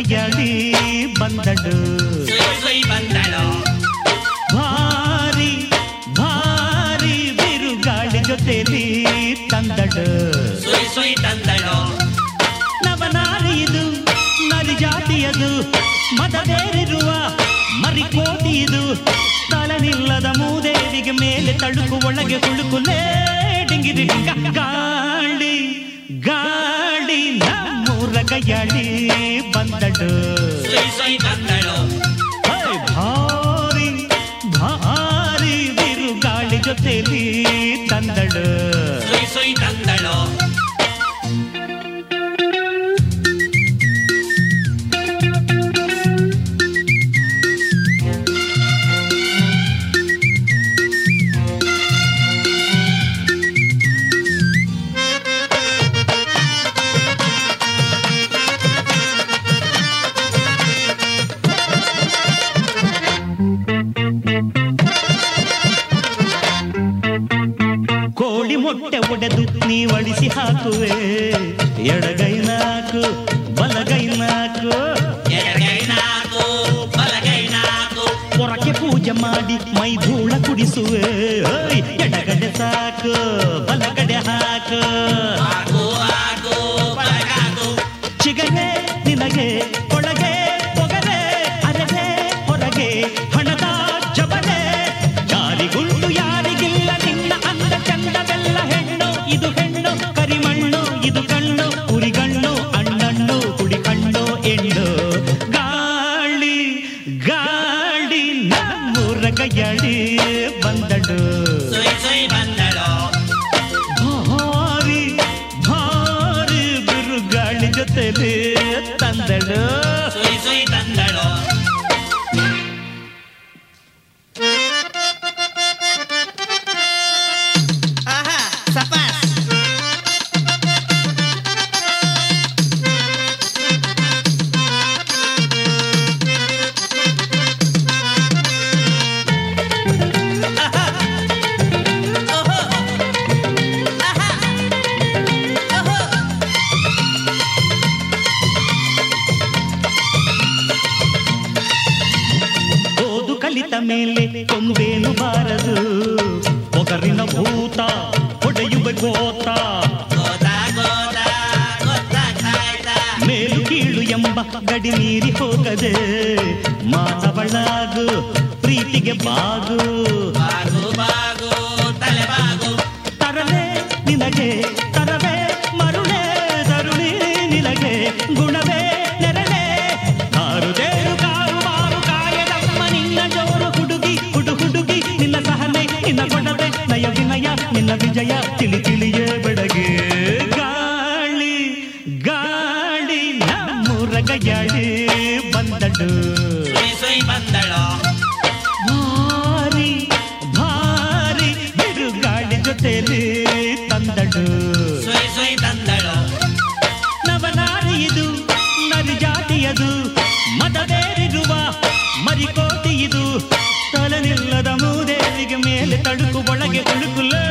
ಕೈಯಾಡಿ ಬಂದಳು ಸುಯ್ ಸುಯ್ ಬಂದಳು ಭಾರಿ ಭಾರಿ ಬಿರುಗಾಳಿ ಜೊತೆಲಿ ತಂದಳು ಸುಯ್ ಸುಯ್ ತಂದಳು ನವನಾರಿ ಇದು ನರಿ ಜಾತಿಯದು ಮದವೇರಿರುವ ಮರಿಕೋಟಿ ಇದು ತಲನಿಲ್ಲದ ಮೂದೇವಿಗೆ ಮೇಲೆ ತಳುಕು ಒಳಗೆ ಹುಳುಕುಲೇ ಡಿಂಗಿರಿ ಗ- ಗಾಳಿ ಗಾಳಿ ನಮ್ಮೂರ ಕೈಯಾಳಿ ಬಂದಳು ಸುಯ್ ಸುಯ್ ಬಂದಳು ಹೇ, ಭಾರಿ ಭಾರಿ ಬಿರುಗಾಳಿ ಜೊತೆಲಿ ತಂದಳು ಸುಯ್ ಸುಯ್ ತಂದಳು ಕೋಳಿ ಮೊಟ್ಟೆ ಒಡೆದು ನೀವಳಿಸಿ ಹಾಕುವೆ ಎಡಗೈ ನಾಕು ಬಲಗೈ ನಾಕು ಎಡಗೈ ನಾಲ್ಕು ಬಲಗೈ ನಾಲ್ಕು ಹೊರಕ್ಕೆ ಪೂಜೆ ಮಾಡಿ ಮೈ ಧೂಳ ಕುಡಿಸುವೆ ಓಯ್, ಎಡಗಡೆ ಸಾಕು ಬಲಗಡೆ ಹಾಕು ಹಾಕು ಹಾಕು ಬಲಗಾಕು ಚಿಗನೆ ನಿನಗೆ ಒಳಗೆ ಒಗರೆ ಅರೆಗೆ ಹೊರಗೆ ಹಣದ ಜಬರೆ ಯಾರಿಗುಂಟು ಯಾರಿಗಿಲ್ಲ ನಿನ್ನ ಅಂದ ಚಂದವೆಲ್ಲ ಹೆಣ್ಣು ಇದು ಹೆಣ್ಣು ಕರಿಮಣ್ಣು ಇದು ಕಣ್ಣು ಉರಿಗಣ್ಣು ಅಣ್ಣಣ್ಣು ಕುಡಿ ಕಣ್ಣು ಎಣ್ಣು ಗಾಳಿ ಗಾಳಿ ನಮ್ಮೂರ ಕೈಯಾಳಿ ಬಂದಳು ಸುಯ್ ಸುಯ್ ಬಂದಳು ಭಾರಿ ಭಾರಿ ಬಿರುಗಾಳಿ ಜೊತೆಲಿ ತಂದಳು ಸುಯ್ ಸುಯ್ ತಂದಳು ಆಹಾ ಸಪಾಸ್ ಓಹೋ ಆಹಾ ಓಹೋ ಓದು ಕಲಿತ ಮೇಲೆ ಕೊಂಬೇನು ಬಾರದು ಒಗರಿನ ಭೂತ ಹೊಡೆಯುವ ಗೋತ ಗೋದ ಗೋದ ಗೊತ್ತಾಯ್ತಾ ಮೇಲು ಕೀಳು ಎಂಬ ಗಡಿ ಮೀರಿ ಹೋಗದೆ ಮಾತವಳಾಗು ಪ್ರೀತಿಗೆ ಬಾಗು ಬಾಗು ಬಾಗು ತಲೆ ಬಾಗು ತರಲೆ ನಿನಗೆ ತರವೇ ಮರುಳೆ ತರುಣಿ ನಿನಗೆ ಗುಣವೇ ನೆರಳೆ ಕಾರು ದೇರು ಕಾರು ಮಾರು ಕಾಯದಮ್ಮ ನಿನ್ನ ಜೋರು ಹುಡುಗಿ ಹುಡು ಹುಡುಗಿ ನಿನ್ನ ಸಹನೆ ನಿನ್ನ ಕೊಡದೆ ನಯ ವಿನಯ ನಿನ್ನ ವಿಜಯ ತಿಳಿ ತಿಳಿಯೇ ಬೆಳಗ್ಗೆ ಗಾಳಿ ಗಾಳಿ ನಮ್ಮೂರ ಗಯ್ಯಾಳಿ ಬಂದಳು ಸುಯ್ ಸುಯ್ ಬಂದಳು ಭಾರಿ ಭಾರಿ ಬಿರುಗಾಳಿ ಜೊತೆಲಿ ತಂದಳು ಸುಯ್ ಸುಯ್ ತಂದಳು ನವನಾರಿ ಇದು ನರಿ ಜಾತಿಯದು ಮದವೇರಿರುವ ಮರಿಕೋಟಿ ಇದು ತಲೆನಿಲ್ಲದ ಮೂದೇವಿಗೆ ಮೇಲೆ ತಳುಕು ಒಳಗೆ ತುಳುಕುಲ